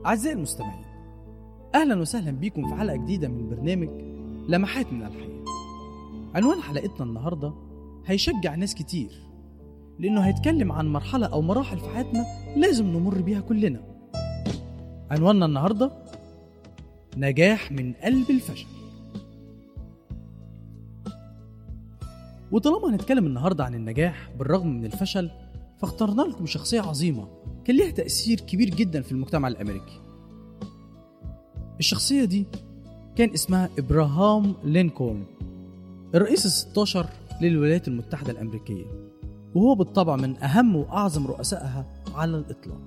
أعزائي المستمعين أهلا وسهلا بيكم في حلقة جديدة من برنامج لمحات من الحياة عنوان حلقتنا النهاردة هيشجع ناس كتير لأنه هيتكلم عن مرحلة أو مراحل في حياتنا لازم نمر بيها كلنا عنواننا النهاردة نجاح من قلب الفشل وطالما هنتكلم النهاردة عن النجاح بالرغم من الفشل فاخترنا لكم شخصية عظيمة كان ليها تأثير كبير جدا في المجتمع الأمريكي الشخصية دي كان اسمها إبراهام لينكولن الرئيس الستاشر للولايات المتحدة الأمريكية وهو بالطبع من أهم وأعظم رؤسائها على الإطلاق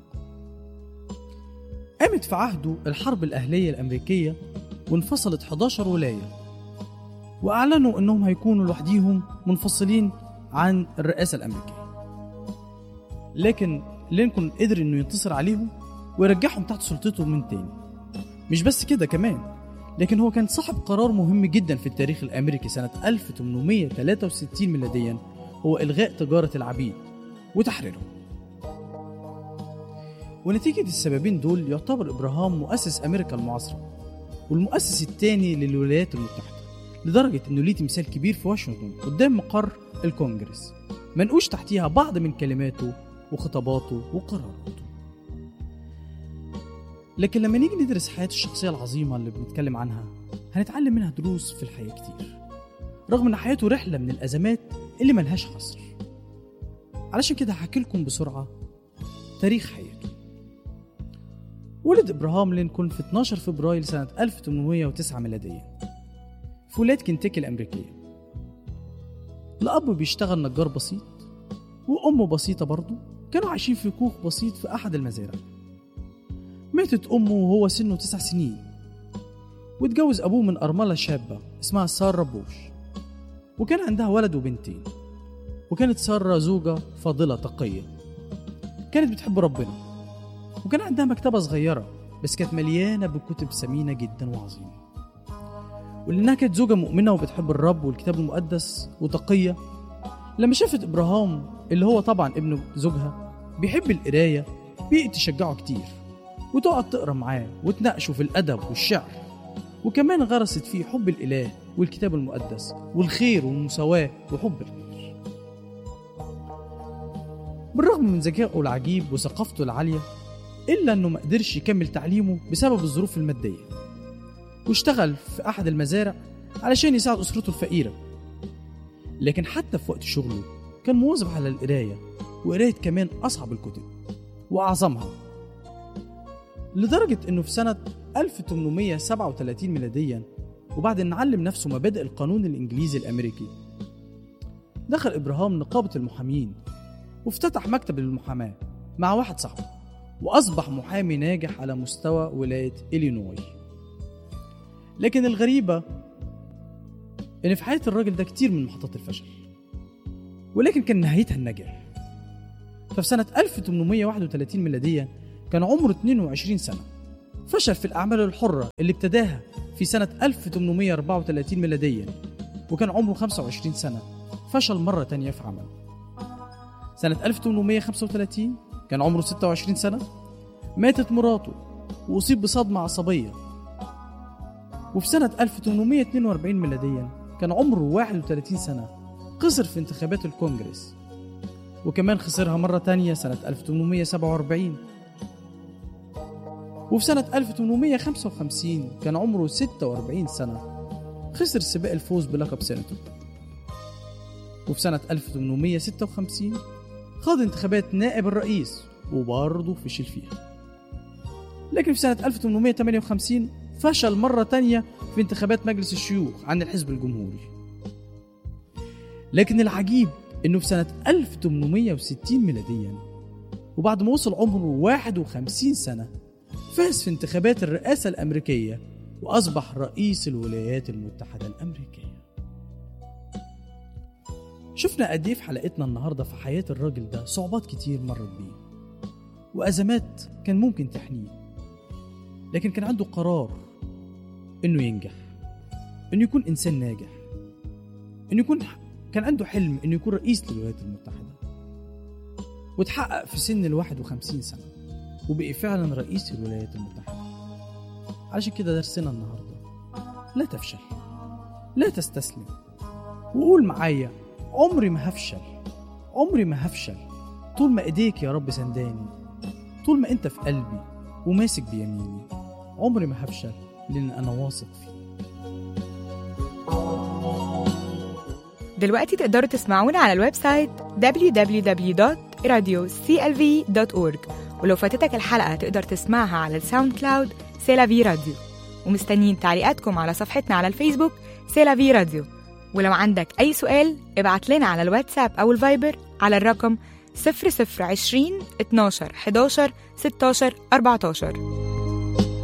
قامت في عهده الحرب الأهلية الأمريكية وانفصلت 11 ولاية وأعلنوا أنهم هيكونوا لوحديهم منفصلين عن الرئاسة الأمريكية لكن لينكولن قدر انه ينتصر عليهم ويرجعهم تحت سلطته من تاني مش بس كده كمان لكن هو كان صاحب قرار مهم جدا في التاريخ الامريكي سنة 1863 ميلاديا هو الغاء تجارة العبيد وتحريرهم ونتيجة السببين دول يعتبر إبراهام مؤسس أمريكا المعاصرة والمؤسس الثاني للولايات المتحدة لدرجة إنه ليه تمثال كبير في واشنطن قدام مقر الكونجرس منقوش تحتيها بعض من كلماته وخطاباته وقراراته لكن لما نيجي ندرس حياة الشخصية العظيمة اللي بنتكلم عنها هنتعلم منها دروس في الحياة كتير رغم ان حياته رحلة من الأزمات اللي ملهاش حصر علشان كده هحكي لكم بسرعة تاريخ حياته ولد إبراهام لينكولن في 12 فبراير سنة 1809 ميلاديا في ولاية كنتاكي الأمريكية الأب بيشتغل نجار بسيط وأمه بسيطة برضه كانوا عايشين في كوخ بسيط في أحد المزارع ماتت أمه وهو سنه تسع سنين واتجوز أبوه من أرملة شابة اسمها سارة بوش وكان عندها ولد وبنتين وكانت سارة زوجة فاضلة تقية كانت بتحب ربنا وكان عندها مكتبة صغيرة بس كانت مليانة بكتب ثمينة جدا وعظيمة ولأنها كانت زوجة مؤمنة وبتحب الرب والكتاب المقدس وتقية لما شافت إبراهام اللي هو طبعا ابن زوجها بيحب القراية بقت تشجعه كتير وتقعد تقرا معاه وتناقشه في الأدب والشعر وكمان غرست فيه حب الإله والكتاب المقدس والخير والمساواة وحب الغير بالرغم من ذكائه العجيب وثقافته العالية إلا أنه ما قدرش يكمل تعليمه بسبب الظروف المادية واشتغل في أحد المزارع علشان يساعد أسرته الفقيرة لكن حتى في وقت شغله كان مواظب على القراية وقراية كمان أصعب الكتب وأعظمها لدرجة إنه في سنة 1837 ميلاديا وبعد أن علم نفسه مبادئ القانون الإنجليزي الأمريكي دخل إبراهام نقابة المحامين وافتتح مكتب للمحاماة مع واحد صاحبه وأصبح محامي ناجح على مستوى ولاية إلينوي لكن الغريبة إن في حياة الراجل ده كتير من محطات الفشل ولكن كان نهايتها النجاح ففي سنة 1831 ميلاديا كان عمره 22 سنة فشل في الأعمال الحرة اللي ابتداها في سنة 1834 ميلاديا وكان عمره 25 سنة فشل مرة تانية في عمله سنة 1835 كان عمره 26 سنة ماتت مراته وأصيب بصدمة عصبية وفي سنة 1842 ميلاديا كان عمره 31 سنة خسر في انتخابات الكونجرس وكمان خسرها مرة تانية سنة 1847 وفي سنة 1855 كان عمره 46 سنة خسر سباق الفوز بلقب سيناتور وفي سنة 1856 خاض انتخابات نائب الرئيس وبرضه فشل فيها لكن في سنة 1858 فشل مرة تانية في انتخابات مجلس الشيوخ عن الحزب الجمهوري لكن العجيب انه في سنة 1860 ميلاديا وبعد ما وصل عمره 51 سنة فاز في انتخابات الرئاسة الأمريكية وأصبح رئيس الولايات المتحدة الأمريكية شفنا قد ايه في حلقتنا النهارده في حياة الراجل ده صعوبات كتير مرت بيه وأزمات كان ممكن تحنيه لكن كان عنده قرار إنه ينجح إنه يكون إنسان ناجح إنه يكون كان عنده حلم إنه يكون رئيس للولايات المتحدة وتحقق في سن ال 51 سنة وبقي فعلا رئيس الولايات المتحدة علشان كده درسنا النهاردة لا تفشل لا تستسلم وقول معايا عمري ما هفشل عمري ما هفشل طول ما ايديك يا رب سنداني طول ما انت في قلبي وماسك بيميني عمري ما هفشل لان انا واثق فيك دلوقتي تقدروا تسمعونا على الويب سايت www.radioclv.org ولو فاتتك الحلقة تقدر تسمعها على الساوند كلاود سيلافي راديو ومستنيين تعليقاتكم على صفحتنا على الفيسبوك سيلافي راديو ولو عندك أي سؤال ابعت لنا على الواتساب أو الفايبر على الرقم 0020 12 11 16 14